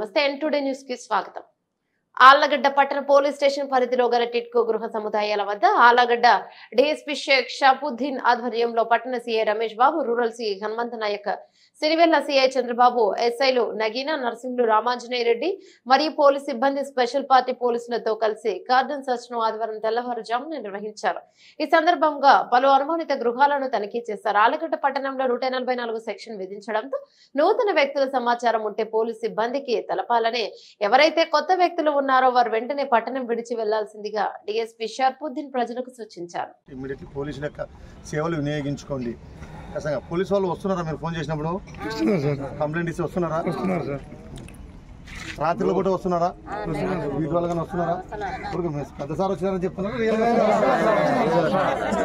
నమస్తే ఎన్ today news కి స్వాగతం ఆళ్లగడ్డ పట్టణ పోలీస్ స్టేషన్ పరిధిలో గల టిట్కో గృహ సముదాయాల వద్ద ఆళ్లగడ్డ డిఎస్పీ షేక్ షాపుద్దీన్ ఆధ్వర్యంలో పట్టణ CI Ramesh Babu rural CI Hanumantha Naik Sirivella CI Chandrababu ఎస్ఐలు నగీనా నరసింహులు రామాంజనేయ రెడ్డి మరియు పోలీస్ సిబ్బంది స్పెషల్ పార్టీ పోలీసులతో కలిసి గార్డెన్ సర్చ్ ను ఆదివారం తెల్లవారుజామున నిర్వహించారు ఈ సందర్భంగా పలు అనుమానిత గృహాలను తనిఖీ చేశారు ఆలగడ్డ పట్టణంలో నూట నలభై నాలుగు సెక్షన్ విధించడంతో నూతన వ్యక్తుల సమాచారం ఉంటే పోలీస్ సిబ్బందికి తెలపాలని ఎవరైతే కొత్త వ్యక్తులు ఉన్నారో వారు వెంటనే పట్టణం విడిచి వెళ్లాల్సిందిగా డిఎస్పీ షర్పుద్దీన్ ప్రజలకు సూచించారు ఇమ్మీడియట్లీ పోలీసుల యొక్క సేవలు వినియోగించుకోండి ఖచ్చితంగా పోలీసు వాళ్ళు వస్తున్నారా మీరు ఫోన్ చేసినప్పుడు కంప్లైంట్ ఇస్తే వస్తున్నారా వస్తున్నారు సార్ రాత్రిలో కూడా వస్తున్నారా వీటి వల్ల కానీ వస్తున్నారా ఊరికే మీరు పెద్ద సార్ వచ్చినారని చెప్తున్నారు రియల్ గా వస్తున్నారా?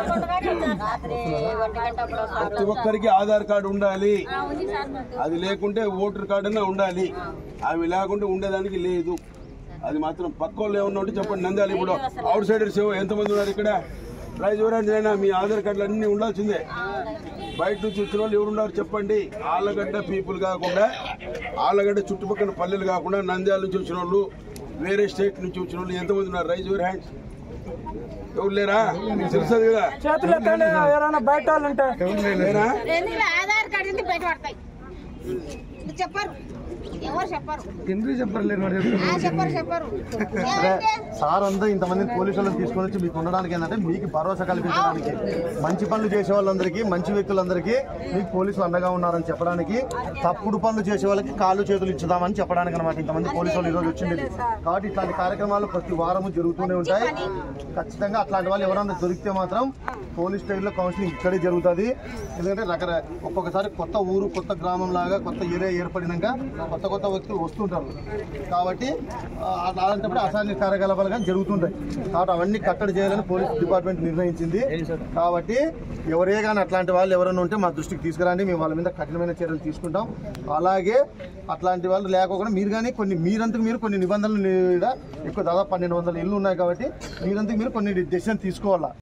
ప్రతి ఒక్కరికి ఆధార్ కార్డు ఉండాలి అది లేకుంటే ఓటర్ కార్డు అన్నా ఉండాలి అవి లేకుంటే ఉండేదానికి లేదు అది మాత్రం పక్క వాళ్ళు ఏమన్నా ఉంటే చెప్పండి నంద్యాల ఇప్పుడు అవుట్ సైడర్స్ ఎంతమంది ఉన్నారు ఇక్కడ ప్రైజ్ ఎవరైనా మీ ఆధార్ కార్డులు అన్ని ఉండాల్సిందే బయట నుంచి వచ్చిన వాళ్ళు ఎవరు ఉన్నారు చెప్పండి ఆళ్ళగడ్డ పీపుల్ కాకుండా ఆళ్ళగడ్డ చుట్టుపక్కల పల్లెలు కాకుండా నంద్యాల నుంచి వచ్చిన వాళ్ళు వేరే స్టేట్ నుంచి వచ్చిన వాళ్ళు ఎంతమంది ఉన్నారు రైజ్ యువర్ హ్యాండ్స్ ఎవరు లేరా తెలుస్తుంది కదా చేతులు ఎత్తండి ఎవరైనా బయట వాళ్ళు ఉంటే లేరా ఎందుకు ఆధార్ కార్డు ఉంది బయట పడతాయి ఇది చెప్పరు ఎవరు చెప్పరు ఎందుకు చెప్పలేదు మరి ఆ, చెప్పరు చెప్పరు అదే సార్ అంతా ఇంతమంది పోలీసు వాళ్ళని తీసుకొని వచ్చి మీకు ఉండడానికి ఏంటంటే మీకు భరోసా కల్పించడానికి మంచి పనులు చేసే వాళ్ళందరికీ మంచి వ్యక్తులందరికీ మీకు పోలీసులు అండగా ఉన్నారని చెప్పడానికి తప్పుడు పనులు చేసే వాళ్ళకి కాళ్ళు చేతులు ఇచ్చుదామని చెప్పడానికి అనమాట ఇంతమంది పోలీసు వాళ్ళు ఈరోజు వచ్చిండేది కాబట్టి ఇట్లాంటి కార్యక్రమాలు ప్రతి వారము జరుగుతూనే ఉంటాయి ఖచ్చితంగా అట్లాంటి వాళ్ళు ఎవరన్నా దొరికితే మాత్రం పోలీస్ స్టేషన్లో కౌన్సిలింగ్ ఇక్కడే జరుగుతుంది ఎందుకంటే రకర ఒక్కొక్కసారి కొత్త ఊరు కొత్త గ్రామం లాగా కొత్త ఏరియా ఏర్పడినాక కొత్త కొత్త వ్యక్తులు వస్తుంటారు కాబట్టి ఆ, అలాంటప్పుడు అసాంఘిక కార్యకలాపాలు కానీ జరుగుతుంటాయి కాబట్టి అవన్నీ కట్టడి చేయాలని పోలీస్ డిపార్ట్మెంట్ నిర్ణయించింది కాబట్టి ఎవరే కానీ అట్లాంటి వాళ్ళు ఎవరైనా ఉంటే మా దృష్టికి తీసుకురండి మేము వాళ్ళ మీద కఠినమైన చర్యలు తీసుకుంటాం అలాగే అట్లాంటి వాళ్ళు లేకపోకుండా మీరు కానీ కొన్ని మీరంతకు మీరు కొన్ని నిబంధనలు మీద ఎక్కువ దాదాపు పన్నెండు వందల ఇల్లు ఉన్నాయి కాబట్టి మీరంతకు మీరు కొన్ని డెసిషన్ తీసుకోవాలా